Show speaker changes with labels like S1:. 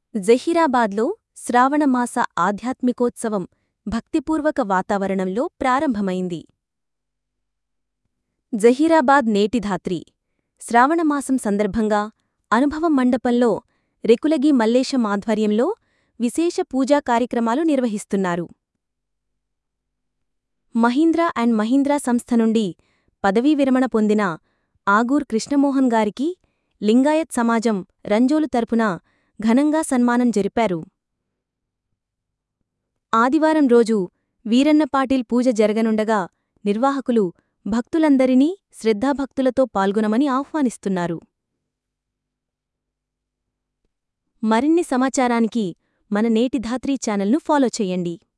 S1: జహీరాబాద్లో శ్రావణమాస ఆధ్యాత్మికోత్సవం భక్తిపూర్వక వాతావరణంలో ప్రారంభమైంది జహీరాబాద్ నేటిధాత్రి శ్రావణమాసం సందర్భంగా అనుభవం మండపంలో రెకులగి మల్లేశం ఆధ్వర్యంలో విశేష పూజా కార్యక్రమాలు నిర్వహిస్తున్నారు మహీంద్రా అండ్ మహీంద్రా సంస్థ నుండి పదవీ విరమణ పొందిన ఆగూర్ కృష్ణమోహన్ గారికి లింగాయత్ సమాజం రంజోలు తరపున ఘనంగా సన్మానం జరిపారు ఆదివారం రోజు వీరన్నపాటిల్ పూజ జరగనుండగా నిర్వాహకులు భక్తులందరినీ శ్రద్ధాభక్తులతో పాల్గొనమని ఆహ్వానిస్తున్నారు మరిన్ని సమాచారానికి మన నేటి ధాత్రీ ఛానల్ను ఫాలో చెయ్యండి